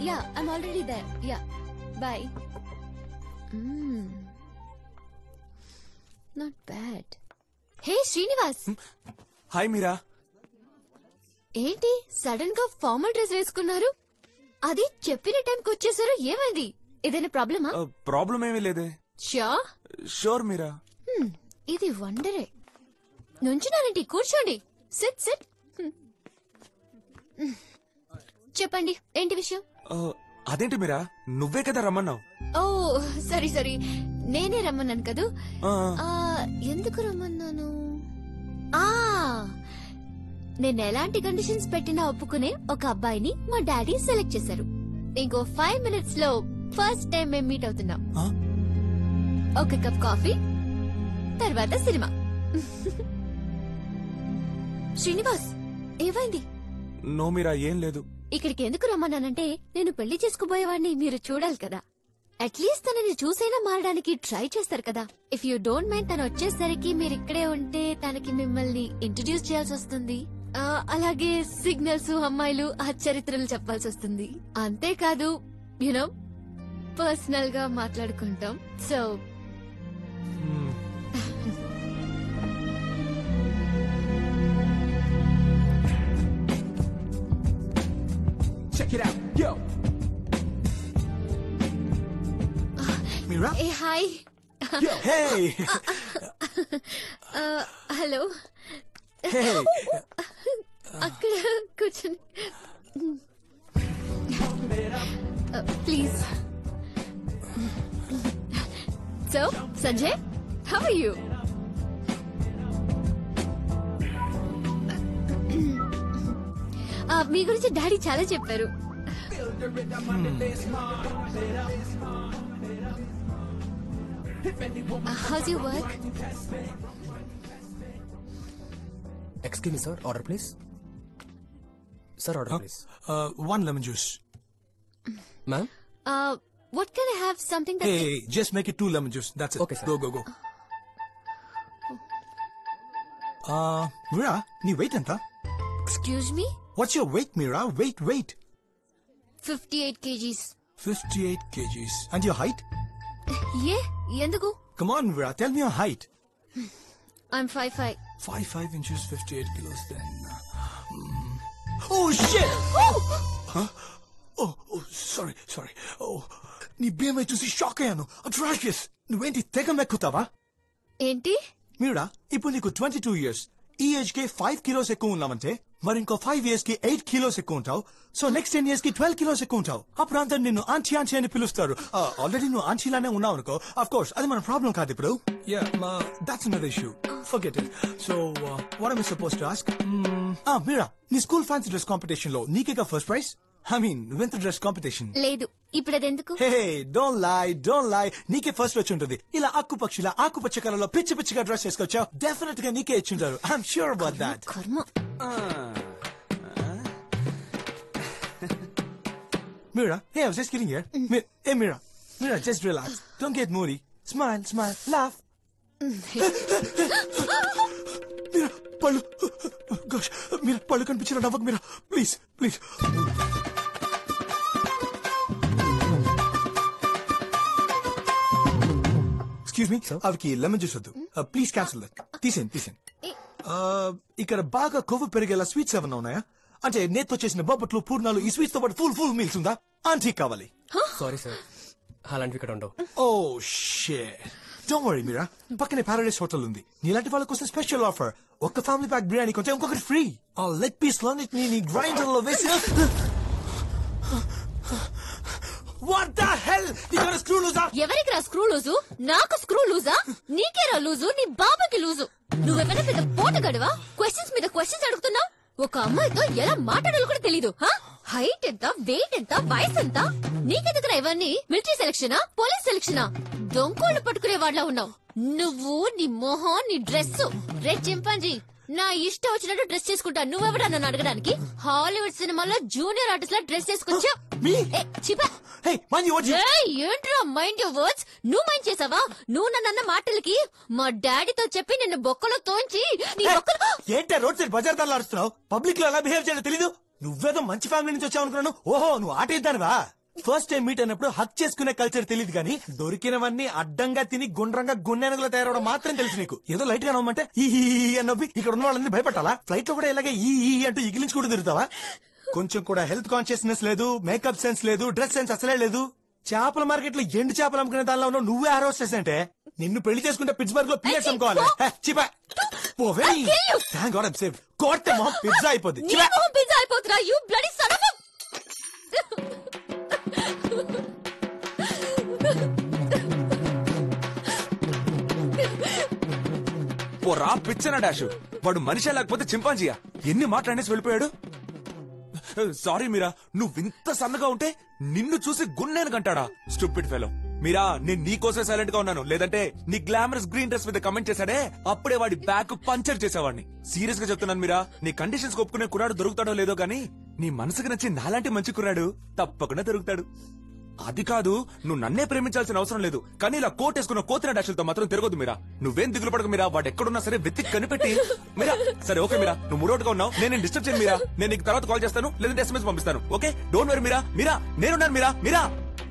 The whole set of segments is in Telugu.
Yeah I'm already there yeah bye not bad hey Srinivas hi Meera ఏంటి సడన్ గా ఫార్మల్ డ్రెస్ వేసుకున్నారు అది చెప్పిన టైంకి వచ్చేసారు ఏమైంది ఏదైనా ప్రాబ్లమా ప్రాబ్లం ఏమీ లేదే షా షూర్ మీరా ఇది వండరే నుంచున్నారండి కూర్చోండి సిట్ సిట్ చెప్పండి ఏంటి విషయం ఆ, అదేంటి మీరా నువ్వే కదా రమ్మన్నావు ఓ సరీ సరీ నేనే రమ్మన్నాను కదూ ఆ, ఆ, ఎందుకు రమ్మన్నాను ఆ నేను ఎలాంటి కండిషన్స్ పెట్టినా ఒప్పుకునే ఒక అబ్బాయిని మా డాడీ సెలెక్ట్ చేశారు ఇంకో ఫైవ్ మినిట్స్ లో ఫస్ట్ టైం మేము మీట్ అవుతున్నాం ఆ? ఒక కప్ కాఫీ తర్వాత సినిమా శ్రీనివాస్ ఏమైంది నో మీరా ఏం లేదు ఇక్కడికి ఎందుకు రమ్మన్నానంటే నేను పెళ్లి చేసుకోబోయేవాడిని మీరు చూడాలి కదా అట్లీస్ట్ తనని చూసైనా మారడానికి ట్రై చేస్తారు కదా ఇఫ్ యూ డోంట్ మైండ్ తను వచ్చేసరికి మీరు ఇక్కడే ఉంటే తనకి మిమ్మల్ని ఇంట్రడ్యూస్ చేయాల్సి వస్తుంది ఆ, అలాగే సిగ్నల్స్ అమ్మాయిలు ఆ చరిత్రలు చెప్పాల్సి వస్తుంది అంతేకాదు యునో పర్సనల్ గా మాట్లాడుకుంటాం సో మ్మ్. Check it out, yo. Mira? ఏ hi Yo. Hey hello hey అక్కడ కూర్చొని please so Sanjay how are you మీ గురించి డాడీ చాలా చెప్పారు how's you work Excuse me, sir. Order, please. Sir, order, please. Uh, one lemon juice. Ma'am? What can I have something that Hey, just make it two lemon juice. That's it. Okay, sir. Go, go, go. Uh, Mira, నీ weight ఎంత? Excuse me What's your weight, Mira? Weight, weight. Fifty eight kgs 58 kgs. And your height? ఏ ఎందుకు Come on, Mira, tell me your height. I'm five five 5, 5 inches, 58 kilos then. Hmm. Oh, shit! Huh? Oh, oh, sorry, sorry. Oh, నీ BMI చూసి షాక్ అయ్యాను అట్రాషియస్ నువ్వేంటి తెగ మెక్కుతావా ఏంటి మీరా ఇప్పుడు నీకు ట్వంటీ టూ ఇయర్స్ ఈ ఏజ్ కి ఫైవ్ కిలోస్ ఎక్కువ ఉన్నామంటే మరి ఇంకో ఫైవ్ ఇయర్స్ కి ఎయిట్ కిలోస్ ఎక్కువ ఉంటావు సో నెక్స్ట్ టెన్ ఇయర్స్ కి ట్వెల్వ్ కిలోస్ ఎక్కువ ఉంటావు అప్పుడు అందరు నిన్ను ఆంటీ ఆంటీ అని పిలుస్తారు ఆల్రెడీ నువ్వు ఆంటీలానే ఉన్నావు అనుకో అఫ్ కోర్స్ అది మన ప్రాబ్లం కాదు ఇప్పుడు yeah that's another issue forget it so what I suppose to ask Meera నీ స్కూల్ ఫ్యాన్సీ డ్రెస్ కాంపిటీషన్ లో నీకేగా ఫస్ట్ ప్రైజ్ ఐ మీన్ వింత డ్రెస్ కాంపిటీషన్ లేదు ఇప్పుడు అదెందుకు hey don't lie don't lie నీకే ఫస్ట్ వచ్చి ఉంటుంది ఇలా ఆకు పక్షిలా ఆకుపచ్చ కలర్లో పిచ్చి పిచ్చిగా డ్రెస్ చేసుకొచ్చావు డెఫినెట్ గా నీకే ఇచ్చి ఉంటారు I'm sure about that karma Mira, hey, I was just kidding here. Mi- hey, Mira, Mira, just relax. Don't get moody. Smile, smile, laugh. Mira, పళ్ళు gosh, Mira, పళ్ళు కనిపించిన నవ్వకు Mira, please, please. Excuse me అవికి లెమన్ జ్యూస్ వద్దు ప్లీజ్ క్యాన్సిల్ తీసేయండి తీసేయండి Uh, ఇక్కడ బాగా కొవ్వు పెరిగేలా స్వీట్స్ ఏమన్నా ఉన్నాయా అంటే నేత్తో చేసిన బొబ్బట్లు పూర్ణాలు ఈ స్వీట్స్ తో పాటు ఫుల్ ఫుల్ మీల్స్ ఉందా ఆంటీ కావాలి సారీ సార్ అలాంటివి ఇక్కడ ఉండవు ఓ షే డోంట్ వరీ మీరా పక్కనే పారాడైస్ హోటల్ ఉంది నీలాంటి వాళ్ళ కోసం స్పెషల్ ఆఫర్ ఒక్క ఫ్యామిలీ ప్యాక్ బిర్యానీ కొంటే ఇంకొకటి ఫ్రీ ఆ లెగ్ పీస్ లోని నీ గ్రైండర్ లో వేసి వాట్ ద హెల్ ఇక్కడ స్క్రూ లూజా ఎవరికి రా స్క్రూ లూజు నాకు స్క్రూ లూజా నీకేరా లూజు నీ బాబాకి లూజు నువ్వెవరైనా పెద్ద పోటగడవా క్వశ్చన్స్ మీద క్వశ్చన్స్ అడుగుతున్నావు ఒక అమ్మాయితో ఎలా మాట్లాడాలో కూడా తెలీదు హైట్ ఎంత వెయిట్ ఎంత వయసు ఎంత నీకెందుకురా ఇవన్నీ మిలిటరీ సెలక్షనా పోలీస్ సెలక్షనా దొంకోళ్ళు పట్టుకునే వాళ్ళ ఉన్నావు నువ్వు నీ మొహం నీ డ్రెస్ రెడ్ చింపాంజీ నా ఇష్టం వచ్చినట్టు డ్రెస్ చేసుకుంటా నువ్వెవడా నన్ను అడగడానికి హాలీవుడ్ సినిమాలో జూనియర్ ఆర్టిస్ట్ లా డ్రెస్ చేసుకొచ్చా Me? చిపా హే మై వాట్ ఏయ్, ఏంట్రా మైండ్ యువర్ వర్డ్స్ నువ్వు మైండ్ చేసావా నువ్వు నన్న మాటలకి మా డాడీతో చెప్పి నిన్ను బొక్కలో తోంచి నీ బొక్కలో ఏంటే రోడ్ సైడ్ బజార్ దానిలో అరుస్తున్నావు పబ్లిక్ లో ఎలా బిహేవ్ చేయాలో తెలీదు నువ్వేదో మంచి ఫ్యామిలీ నుంచి వచ్చావు అనుకున్నాను ఓహో నువ్వు ఆట ఇద్దానివా ఫస్ట్ టైం మీట్ అయినప్పుడు హక్ చేసుకునే కల్చర్ తెలియదు కానీ దొరికినవన్నీ అడ్డంగా తిని గుండ్రంగా గున్నెనగలో తయారవడం మాత్రం తెలుసు నీకు ఏదో లైట్ గా నవ్వమంటే ఈ ఈ ఈ అని నవ్వి ఇక్కడ ఉన్న వాళ్ళని భయపెట్టాలా ఫ్లైట్ లో కూడా ఇలాగే ఈ ఈ అంటూ ఇగిలించుకుంటూ తిరుగుతావా కొంచెం కూడా హెల్త్ కాన్షియస్నెస్ లేదు మేకప్ సెన్స్ లేదు డ్రెస్ సెన్స్ అసలే లేదు చేపల మార్కెట్ లో ఎండు చేపలు అమ్ముకునే దానిలో ఉన్నావు నువ్వే ఆరోస్ అంటే నిన్ను పెళ్లి చేసుకుంటే పిట్స్బర్గ్ లో పిఎస్ అమ్ముకోవాలి హే, చిపా పోవే థ్యాంక్ గాడ్ ఐమ్ సేవ్ కోర్తే మొహం పిజ్జా అయిపోద్ది నీ చిపా మొహం పిజ్జా అయిపోతురా యూ బ్లడీ సన్ ఆఫ్ ఓ రా పిచ్చన డాష్ వాడు మనిషి లేకపోతే చింపాంజీయా ఎన్ని మాట్లాడేసి వెళ్ళిపోయాడు సారీ మీరా నువ్వు ఇంత సన్నగా ఉంటే నిన్ను చూసి గున్నేను కంటాడా స్టూపిడ్ ఫెలో మీరా నేను నీకోసమే సైలెంట్ గా ఉన్నాను లేదంటే నీ గ్లామరస్ గ్రీన్ డ్రెస్ మీద కమెంట్ చేశాడే అప్పుడే వాడి బ్యాక్ పంచర్ చేసేవాడిని సీరియస్ గా చెప్తున్నాను మీరా నీ కండిషన్స్ ఒప్పుకునే కురాడు దొరుకుతాడో లేదో గానీ నీ మనసుకు నచ్చి నాలాంటి మంచి కుర్రాడు తప్పకుండా దొరుకుతాడు అది కాదు నువ్వు నన్నే ప్రేమించాల్సిన అవసరం లేదు కానీ ఇలా కోట్ వేసుకున్న కోతిన డాషులతో మాత్రం తిరగదు మీరా నువ్వేం దిగులు పడక మీరా వాడు ఎక్కడున్నా సరే వెతికి కనిపెట్టి మీరా సరే ఓకే మీరా నువ్వు మూడోటుగా ఉన్నావు నేను డిస్టర్బ్ చేయను మీరా నేను నీకు తర్వాత కాల్ చేస్తాను లేదంటే ఎస్ఎంఎస్ పంపిస్తాను okay don't worry Meera Meera నేనున్నాను మీరా మీరా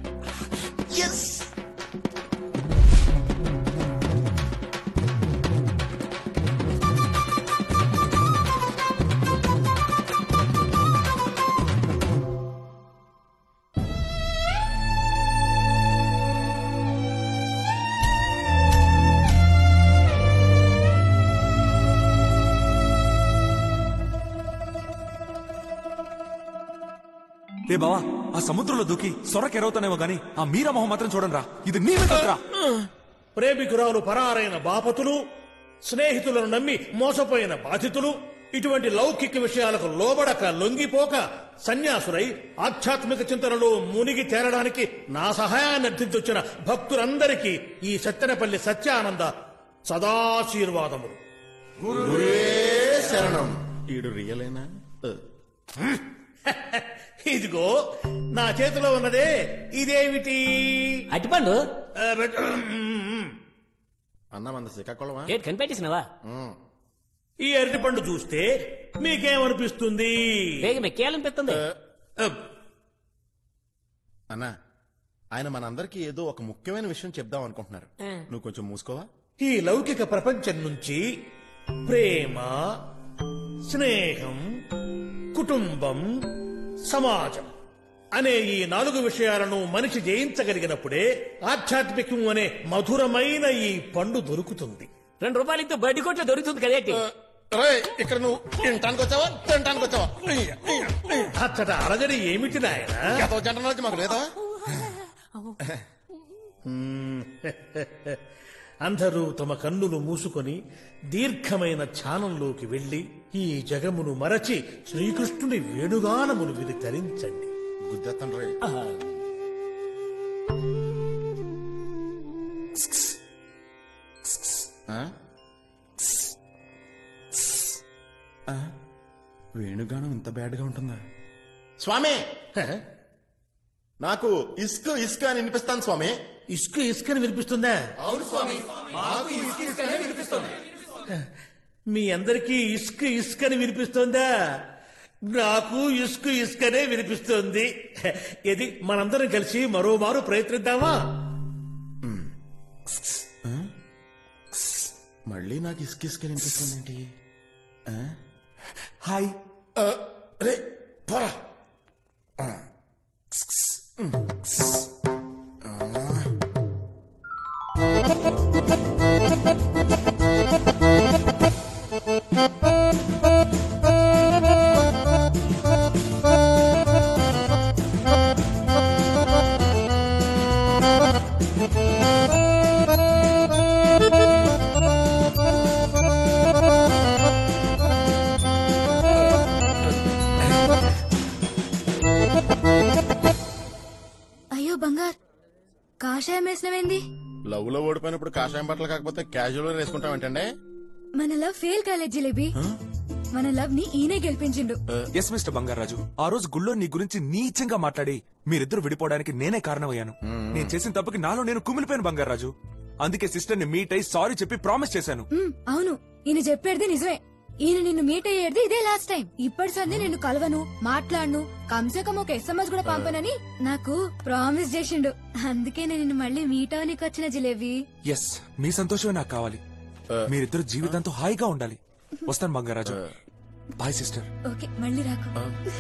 రే బావా ఆ సముద్రంలో దూకి సొరకెరవుతానేమో గానీ ఆ మీరా మొహం మాత్రం చూడండిరా ఇది నీ మీద తప్పురా. ప్రేమికురాలు పరారైన బాపతులు స్నేహితులను నమ్మి మోసపోయిన బాధితులు ఇటువంటి లౌకిక విషయాలకు లోబడక లొంగిపోక సన్యాసులై ఆధ్యాత్మిక చింతనలో మునిగి తేరడానికి నా సహాయాన్ని అర్థించొచ్చిన భక్తులందరికీ ఈ సత్తెనపల్లి సత్యానంద సదాశీర్వాదములు శరణం ఈడు రియలేనా ఇదిగో నా చేతిలో ఉన్నదే ఇదేమిటి అట్టిపండు ఆ, బెట్- అన్న మన శ్రీకాకుళమా డేట్ కనిపెట్టేసినవా ఈ అరటిపండు చూస్తే మీకేమనిపిస్తుంది వేగ మెక్కేయాలనిపిస్తుంది అన్న ఆయన మనందరికీ ఏదో ఒక ముఖ్యమైన విషయం చెప్దాం అనుకుంటున్నారు నువ్వు కొంచెం మూసుకోవా ఈ లౌకిక ప్రపంచం నుంచి ప్రేమ స్నేహం కుటుంబం సమాజం అనే ఈ నాలుగు విషయాలను మనిషి జయించగలిగినప్పుడే ఆధ్యాత్మికం అనే మధురమైన ఈ పండు దొరుకుతుంది రెండు రూపాయలతో బడ్డీ కొట్లో దొరుకుతుంది కదేటి రే ఇక్కడ నువ్వు తినటానికి వచ్చావా తినటానికి వచ్చావా అచ్చట అలజడి ఏమిటి నాయన ఎంతో జంటనకి మాకు లేదా అందరూ తమ కన్నులు మూసుకొని దీర్ఘమైన ధ్యానంలోకి వెళ్లి ఈ జగమును మరచి శ్రీకృష్ణుని వేణుగానమును విని తరించండి గుద్దేస్తాను రే ఆ? ఆ? వేణుగానం ఇంత బ్యాడ్ గా ఉంటుందా స్వామి నాకు ఇసుక ఇసుక అని వినిపిస్తాను స్వామి ఇసుక ఇసుకని వినిపిస్తుందా మీ అందరికీ ఇసుక ఇసుకని వినిపిస్తుందా నాకు ఇసుక ఇసుకనే వినిపిస్తుంది ఇది మనందరం కలిసి మరోమారు ప్రయత్నిద్దామా మళ్ళీ నాకు ఇసుక ఇసుక వినిపిస్తుంది ఏంటి హాయ్ రే పోరా అయ్యో బంగార్ కాషాయం వేసినవేంది లవ్ లో ఓడిపోయినప్పుడు కాషాయం బట్టలు కాకపోతే క్యాజువల్ వేసుకుంటాం ఏంటండి మన లవ్ ఫెయిల్ కాలేదు జిలేబీ మన లవ్ ని ఈయనే గెలిపించిండు ఎస్ మిస్టర్ బంగారాజు ఆ రోజు గుళ్ళో నీ గురించి నీచంగా మాట్లాడి మీరిద్దరు విడిపోవడానికి నేనే కారణమయ్యాను నేను చేసిన తప్పుకి నాలో నేను కుమిలిపోయాను బంగారాజు అందుకే సిస్టర్ ని మీట్ అయి సారీ చెప్పి ప్రామిస్ చేశాను మ్, అవును ఈయన చెప్పేది నిజమే ఈయన నిన్ను మీట్ అయ్యేది ఇదే లాస్ట్ టైం ఇప్పటి సంది నిన్ను కలవను మాట్లాడను కమ్సే కమ్ ఒక ఎస్ఎంఎస్ కూడా పంపనని నాకు ప్రామిస్ చేసిండు అందుకే నేను నిన్ను మళ్ళీ మీట్ అవనికి వచ్చిన జిలేబీ ఎస్ మీ సంతోషమే నాకు కావాలి మీరిద్దరు జీవితంతో హాయిగా ఉండాలి వస్తాను బంగారాజు బాయ్ సిస్టర్ ఓకే మళ్ళీ రాకు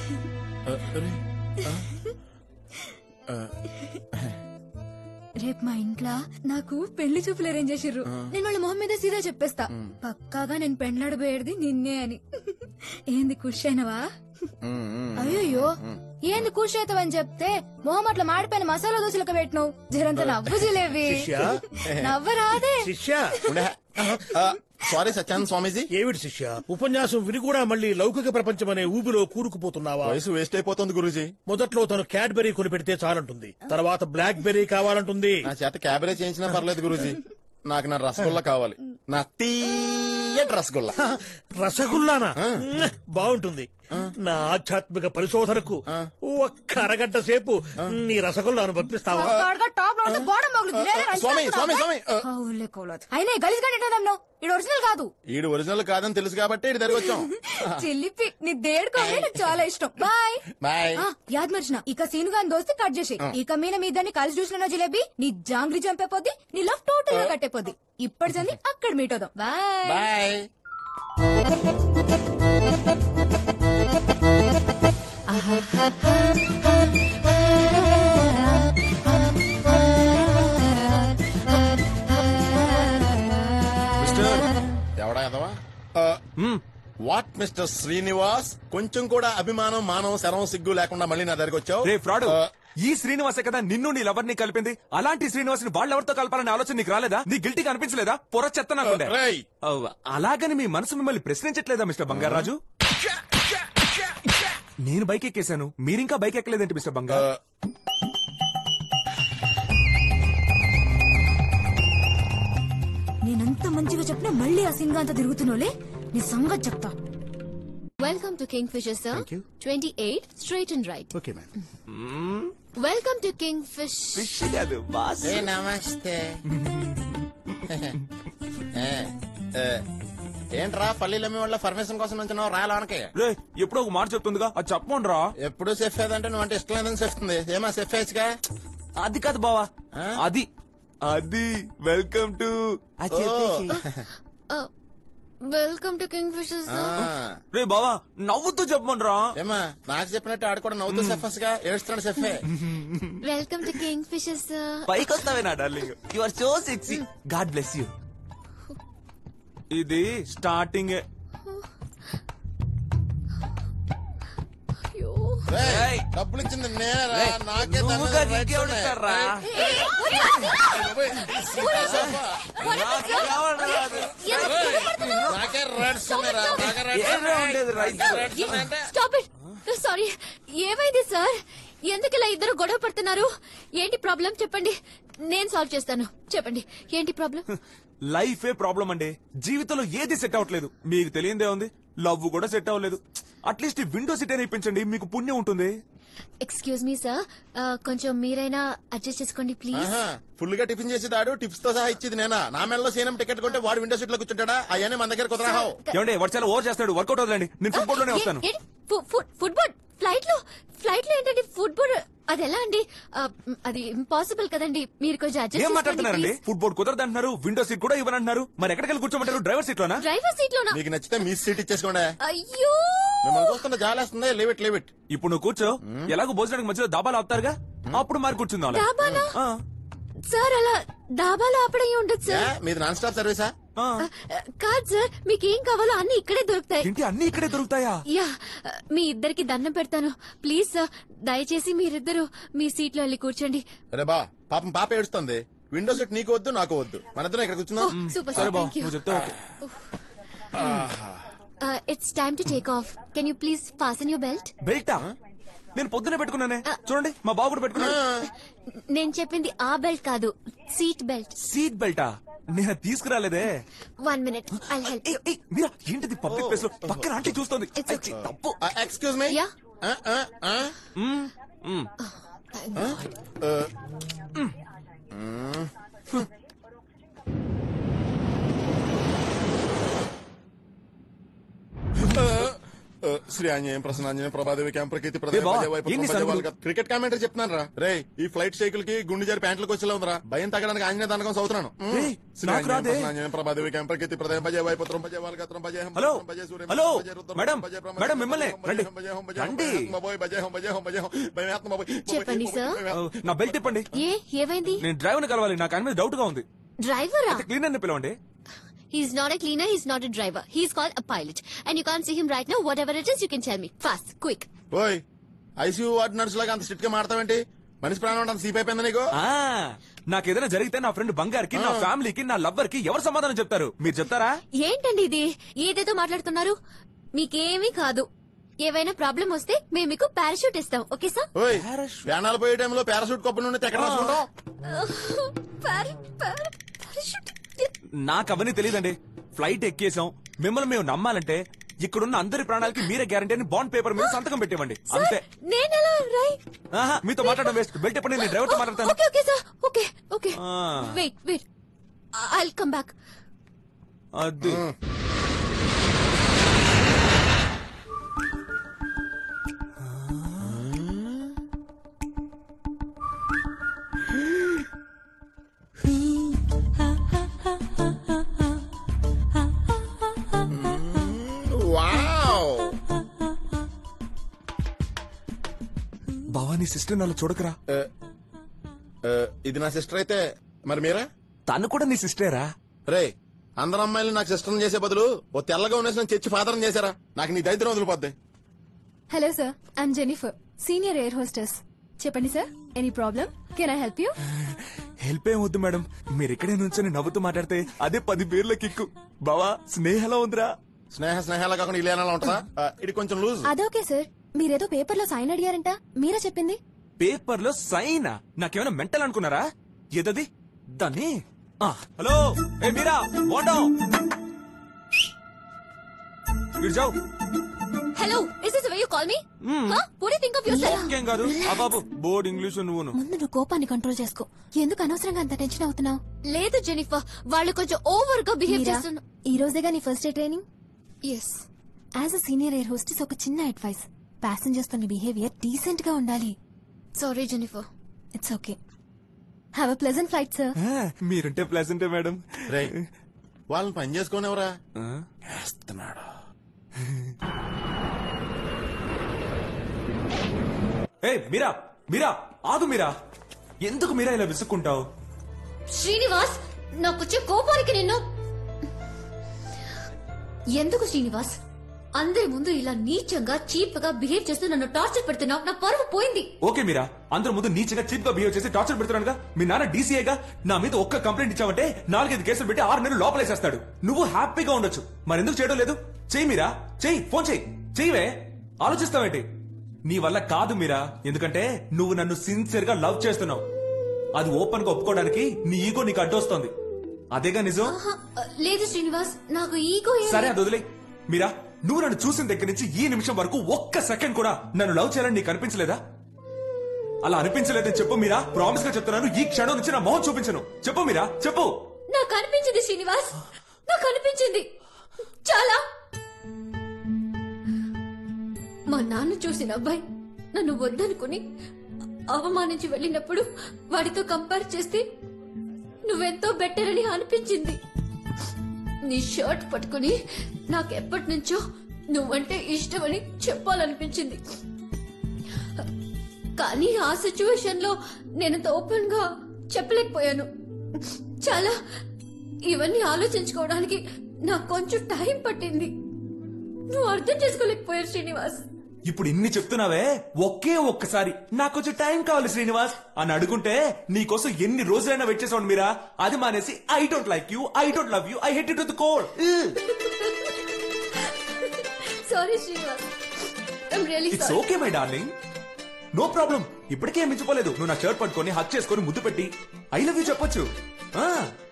రేపు మా ఇంట్లో నాకు పెళ్లి చూపులు అరేంజ్ చేసిర్రు నేను వాళ్ళ మొహం మీద సీదా చెప్పేస్తా పక్కాగా నేను పెండ్లాడబోయేది నిన్నే అని ఏంది ఖుషి అయినవా అయ్యో ఏంది ఖుషి అవుతావని చెప్తే మొహం అట్లా మాడిపోయిన మసాలా దోశలకు పెట్టినావు జరంత నవ్వు జిలేవి శిష్య నవ్వు రాదే శిష్య సారీ సత్యానంద స్వామీజీ ఏమిటి శిష్య ఉపన్యాసం విని కూడా మళ్ళీ లౌకిక ప్రపంచం అనే ఊబిలో కూరుకుపోతున్నావా వయసు వేస్ట్ అయిపోతుంది గురూజీ మొదట్లో తను క్యాడ్బెరీ కొని పెడితే చాలంటుంది తర్వాత బ్లాక్ బెర్రీ కావాలంటుంది నా చేత క్యాబరేజ్ చేయించినా పర్లేదు గురూజీ నాకు నా రసగుల్లా కావాలి నా తీయటి రసగుల్లా రసగుల్లానా బాగుంటుంది నా ఆధ్యాత్మిక పరిశోధనకు ఒక్క అరగంట సేపు నీ రసగుల్లాను పంపిస్తావా టాప్ లో ఉంటే బాడమ్ మగులుతుంది. లేదా రైస్ స్వామి చేస్తున్నావా? స్వామి స్వామి ఆ, అవునులే కోలత్. అయినా గలీజ్ గంటే ఇది ఒరిజినల్ కాదు ఈడు ఒరిజినల్ కాదని తెలుసు కాబట్టి ఇటు దగ్గర వచ్చాం చిల్లిపి నీ దేడుకోవే నాకు చాలా ఇష్టం బాయ్ బాయ్ ఆ, యాద్ మర్చిన ఇక సీను గాని దోస్తే కట్ చేసి ఇక మీద మీ ఇద్దరిని కలిసి చూసిన జిలేబీ నీ జాంగ్రీ చంపేపోద్ది నీ లవ్ టోటల్ గా కట్టేపోద్ది ఇప్పటి సంది అక్కడ మీట్ అవుదాం బాయ్ బాయ్ మిస్టర్ ఎవడా ఎదవా వాట్ మిస్టర్ శ్రీనివాస్ కొంచెం కూడా అభిమానం మానవ శరం సిగ్గు లేకుండా మళ్ళీ నా దగ్గరకు వచ్చావు రే ఫ్రాడ్ ఆ, ఈ శ్రీనివాసే కదా నిన్ను నీ లవర్ ని కలిపింది అలాంటి శ్రీనివాస్ ని వాళ్ళెవరితో కలపాలనే ఆలోచన నీకు రాలేదా నీ గిల్టీగా అనిపించలేదా పొర చెత్త నాకుండే రేయ్. అవ్వ, అలాగని మీ మనసు మిమ్మల్ని ప్రశ్నించట్లేదా మిస్టర్ బంగారాజు నేను బైక్ ఎక్కేశాను మీరింకా బైక్ ఎక్కలేదేంటి మిస్టర్ ఆ, బంగారు నేనంత మంచిగా చెప్పినా మళ్ళీ ఆ సింగ అంత తిరుగుతున్నావులే నీ సంగతి చెప్తా welcome to Kingfisher sir twenty eight straight and right okay ma'am welcome to king fish fish కాదు బాస్ ఏ నమస్తే ఏ, ఏ, ఏంట్రా పల్లీలు అమ్మే వాళ్ళ పర్మిషన్ కోసం నుంచి రా లోనకి రే ఎప్పుడో ఒక మాట చెప్తుందిగా అది చెప్పండి రా ఎప్పుడు సెఫ్ ఏదంటే నువ్వు అంటే ఇష్టం లేదని చెప్తుంది ఏమా సెఫ్ వేయచ్చుగా అది కాదు బావా ఆ? అది అది welcome to welcome to Kingfisher sir రే బావా నవ్వుతూ చెప్పండి రా ఏమా నాకు చెప్పినట్టు ఆడు కూడా నవ్వుతూ సెఫస్ గా ఏడుస్తున్నాడు సెఫే welcome to Kingfisher sir పైకి వస్తావే నా darling you are so sexy god bless you ఇది స్టార్టింగ్ అయ్యో రేయ్, డబ్బులు ఇచ్చింది నేరా నాకే నువ్వు దండగా కాదు, రైట్స్ ఇంకెవరు ఉన్నాయి. ఇస్తార్రా? నాకే రైట్స్ ఉన్నాయిరా, నాకే రైట్స్ ఏదో ఉండేది రైట్ రైట్స్ ఉన్నాయంటే స్టాప్ ఇట్ సారీ ఏమైంది సార్ ఎందుకు ఇలా ఇద్దరు గొడవ పడుతున్నారు ఏంటి ప్రాబ్లం చెప్పండి నేను సాల్వ్ చేస్తాను చెప్పండి ఏంటి ప్రాబ్లం లైఫే ప్రాబ్లం అండి జీవితంలో ఏది సెట్ అవ్వట్లేదు మీకు తెలియందే ఉంది లవ్ కూడా సెట్ అవ్వలేదు అట్లీస్ట్ విండో సీట్ అయినా ఇప్పించండి మీకు పుణ్యం ఉంటుంది ఎక్స్క్యూజ్ మీ సార్ కొంచెం మీరైనా అడ్జస్ట్ చేసుకోండి ప్లీజ్ ఆహా, ఫుల్ గా టిఫిన్ చేసి దాడు టిప్స్ తో సహా ఇచ్చేది నేనా నా మెడలో సీనం టికెట్ కొంటే వాడు విండో సీట్ లో కూర్చుంటాడా అవన్నీ మన దగ్గర కుదరాహావు ఏమండి వాడు చాలా ఓవర్ చేస్తాడు వర్కౌట్ అవుతుందండి నేను ఫుట్బాల్ లోనే వస్తాను ఫుట్బాల్ ఫ్లైట్ లో ఫ్లైట్ లో ఏంటండి ఫుట్బాల్ అది ఎలా అండి ఆ, అది ఇంపాసిబుల్ కదండి మీరు కొంచెం ఏం అడ్జస్ట్ మాట్లాడుతున్నారండి ఫుట్బాల్ కుదరదంటున్నారు విండో సీట్ కూడా ఇవ్వనంటున్నారు మరి ఎక్కడికి వెళ్ళి కూర్చోమంటారు డ్రైవర్ సీట్ లోనా డ్రైవర్ సీట్ లోనా మీకు నచ్చితే మీ సీట్ ఇచ్చేసుకోండి అయ్యో మిమ్మల్ని చూస్తుంటే జాలేస్తుంది లేవిట్ లేవిట్ ఇప్పుడు నువ్వు కూర్చో ఎలాగో భోజనానికి మధ్యలో దాబాలు ఆపుతారుగా అప్పుడు మరి కూర్చుందాం డాబాలా ఆ, సార్ అలా డాబాలో ఆపడం ఉండదు ఏ, సార్ మీది నాన్ స్టాప్ సర్వీసా ఆ. కాదు సార్ మీకు ఏం కావాలో అన్ని ఇక్కడే దొరుకుతాయి ఏంటి అన్ని ఇక్కడే దొరుకుతాయా యా మీ ఇద్దరికి దండం పెడతాను ప్లీజ్ సార్ దయచేసి మీరిద్దరు మీ సీట్ లో వెళ్ళి కూర్చోండి అరే బా పాపం పాప ఏడుస్తుంది విండో సీట్ నీకు వద్దు నాకు వద్దు మన ఇద్దరం ఇక్కడ కూర్చుందాం సూపర్ సరే సార్ బా థ్యాంక్ యూ నువ్వు చెప్తే okay it's time to take off can you please fasten your belt బెల్టా నేను పొద్దునే పెట్టుకున్నానే చూడండి మా బాబు కూడా పెట్టుకున్నాడు నేను చెప్పింది ఆ బెల్ట్ కాదు సీట్ బెల్ట్ సీట్ బెల్టా నేను అది తీసుకురాలేదే వన్ మినిట్ ఐ హెల్ప్ ఏయ్, ఏయ్, మీరా ఏంటిది పబ్లిక్ ప్లేస్ లో పక్కన ఆంటీ చూస్తోంది It's okay. ఐ, తప్పు excuse me yeah hmm, hmm. Shri Anjaneyam Prasannanjaneyam Prabha Devi camp ప్రకృతి ఏ బావ, ఏంటి సంగతులు? క్రికెట్ కామెంటరీ చెప్తున్నాను రా రే ఈ ఫ్లైట్ సైకిల్ కి గుండె జారి ప్యాంట్లకు వచ్చేలా ఉందిరా భయం తగ్గడానికి ఆంజనేయ దానకం చదువుతున్నాను ఏయ్, శ్రీ నాకు ఆంజనేయం రాదే. ప్రసన్నాంజనేయం ప్రభాదేవి క్యాంప్ ప్రకృతి ప్రదయ భజయ వైపుత్రం భజయ వాల్గత్రం భజయ హం హలో, భజయ సూర్యం హలో, భజయ రుద్రం మేడం, భజయ బ్రహ్మ మేడం, మిమ్మల్నే, భజయ రండి. భజయ హం భజయ హం రండి. భజయ హం భజయ హం భజయ హం భజయ హం భజయ హం భజయ చెప్పండి, సార్. నా బెల్ట్ ఇప్పండి ఏ ఏమైంది నేను డ్రైవర్ ని కలవాలి నాకు ఆయన మీద డౌట్ గా ఉంది డ్రైవరా క్లీనర్ ని పిలవండి He's not a cleaner, he's not a driver. He's called a pilot. And you can't see him right now. Whatever it is, you can tell me. Fast, quick. ఓయ్ ఐసీయూ వార్డ్ నర్సు లాగా అంత స్ట్రిక్ట్ గా మాడతావేంటి మనిషి ప్రాణం అంటే అంత సీప్ అయిపోయిందా నీకు ఆ నాకు ఏదైనా జరిగితే నా ఫ్రెండ్ బంగారికి నా ఫ్యామిలీకి నా లవ్వర్ కి ఎవరు సమాధానం చెప్తారు మీరు చెప్తారా ఏంటండి ఇది ఏదేదో మాట్లాడుతున్నారు మీకేమీ కాదు ఏవైనా ప్రాబ్లం వస్తే మేము మీకు పారాషూట్ ఇస్తాం ఓకే సార్ ఓయ్ ప్రాణాలు పోయే టైంలో పారాసూట్ కప్పు నుండి ఎక్కడ రాసుకుంటావు పారాషూట్ నాకు అవన్నీ తెలియదండి ఫ్లైట్ ఎక్కేసాం మిమ్మల్ని మేము నమ్మాలంటే ఇక్కడున్న అందరి ప్రాణాలకి మీరే గ్యారంటీ అని బాండ్ పేపర్ మీద సంతకం పెట్టేవండి అంతే నేనెలా రై ఆహా, మీతో మాట్లాడడం వేస్ట్ బెల్ట్ చెప్పండి నేను డ్రైవర్ తో మాట్లాడతాను okay okay sir okay okay ఆ. Wait wait I come back అది వావ్ భవానీ సిస్టర్ నాలో చూడకరా ఆ, ఇది నా సిస్టర్ అయితే మరి మీరా తను కూడా నీ సిస్టరేరా రే అందరు అమ్మాయిలు నాకు సిస్టర్ చేసే బదులు ఓ తెల్లగా ఉండేసి చర్చి ఫాదర్ చేశారా నాకు నీ దరిద్రం వదిలిపోద్ది hello sir I'm Jennifer senior air hostess చెప్పండి sir any problem can I help you help ఏం వద్దు మేడం మీరు ఇక్కడే నుంచొని నవ్వుతూ మాట్లాడితే అదే పది పేర్ల కిక్కు బావా స్నేహలా ఉందిరా స్నేహ స్నేహాల కాకుండా ఇల్లేనా ఉంటుందా ఆ, ఇది కొంచెం లూజ్ అదోకే సార్ మీరేదో పేపర్ లో సైన్ అడిగారంట మీరే చెప్పింది పేపర్ లో సైనా నాకేమైనా మెంటల్ అనుకున్నారా ఏదది దాన్ని ఆ, హలో ఏ మీరా వాండం మీరు జావ్ hello is this way you call me హ what do think of your ఇంకేం కాదు ఆ బాబు బోర్డ్ ఇంగ్లీష్ నువ్వును ముందు నువ్వు కోపాన్ని కంట్రోల్ చేసుకో ఎందుకు అనవసరంగా అంత టెన్షన్ అవుతున్నావు లేదు జెనిఫర్ వాళ్ళు కొంచెం ఓవర్ గా బిహేవ్ చేస్తున్నారు ఈ రోజేగా నీ first day training yes as a senior air hostess ఒక చిన్న అడ్వైస్ ప్యాసింజర్స్ తో నీ బిహేవియర్ డీసెంట్ గా ఉండాలి sorry Jennifer it's okay have a pleasant flight sir మీరుంటే ప్లెజెంటే మేడం రే వాళ్ళని పని చేసుకోనివరా వేస్తున్నాడు ఏ మీరా మీరా ఆగు మీరా ఎందుకు మీరా ఇలా విసుక్కుంటావు శ్రీనివాస్ నాకొచ్చే కోపానికి నిన్ను ఎందుకు శ్రీనివాస్ అందరి ముందు ఇలా నీచంగా చీప్ గా బిహేవ్ చేస్తూ నన్ను టార్చర్ పెడుతున్నావు నా పరువు పోయింది ఓకే మీరా అందరి ముందు నీచగా చీప్ గా బిహేవ్ చేసి టార్చర్ పెడుతున్నానుగా మీ నాన్న డీసీఏగా నా మీద ఒక్క కంప్లైంట్ ఇచ్చావంటే నాలుగైదు కేసులు పెట్టి ఆరు నెలలు లోపలేసేస్తాడు నువ్వు హ్యాపీగా ఉండొచ్చు మరి ఎందుకు చేయడం లేదు చెయ్యి మీరా చెయ్యి ఫోన్ చెయ్యి చెయ్యివే ఆలోచిస్తావేంటి నీ వల్ల కాదు మీరా ఎందుకంటే నువ్వు నన్ను సిన్సియర్ గా లవ్ చేస్తున్నావు అది ఓపెన్ గా ఒప్పుకోవడానికి నీ ఈగో నీకు అడ్డొస్తోంది అదేగా నిజం ఆహా, లేదు శ్రీనివాస్ నాకు ఈగో ఏం సరే అది వదిలే మీరా నువ్వు నన్ను చూసిన దగ్గర నుంచి ఈ నిమిషం వరకు ఒక్క సెకండ్ కూడా నన్ను లవ్ చేయాలని నీకు అనిపించలేదా అలా అనిపించలేదని చెప్పు మీరా ప్రామిస్ గా చెప్తున్నాను ఈ క్షణం నుంచి నా మొహం చూపించను చెప్పు మీరా చెప్పు నాకు అనిపించింది శ్రీనివాస్ నాకు అనిపించింది చాలా మా నాన్న చూసిన అబ్బాయి నన్ను వద్దనుకుని అవమానించి వెళ్ళినప్పుడు వాడితో కంపేర్ చేస్తే నువ్వెంతో బెటర్ అని అనిపించింది నీ షర్ట్ పట్టుకుని నాకెప్పటి నుంచో నువ్వంటే ఇష్టమని చెప్పాలనిపించింది కానీ ఆ సిచ్యువేషన్ లో నేను ఓపెన్ గా చెప్పలేకపోయాను చాలా ఇవన్నీ ఆలోచించుకోవడానికి నాకు కొంచెం టైం పట్టింది నువ్వు అర్థం చేసుకోలేకపోయారు శ్రీనివాస్ ఇప్పుడు ఇన్ని చెప్తున్నావే ఒకే ఒక్కసారి నాకు కొంచెం టైం కావాలి శ్రీనివాస్ అని అడుగుంటే నీకోసం ఎన్ని రోజులైనా వెయిట్ చేసావు మీరా అది మానేసి I don't like you I don't love you I hate it కోర్ sorry Srinivas I'm really it's sorry okay my darling no problem ఇప్పటికే మించిపోలేదు నువ్వు నా షర్ట్ పట్టుకొని హక్ చేసుకొని ముద్దు పెట్టి ఐ లవ్ యూ చెప్పొచ్చు ఆ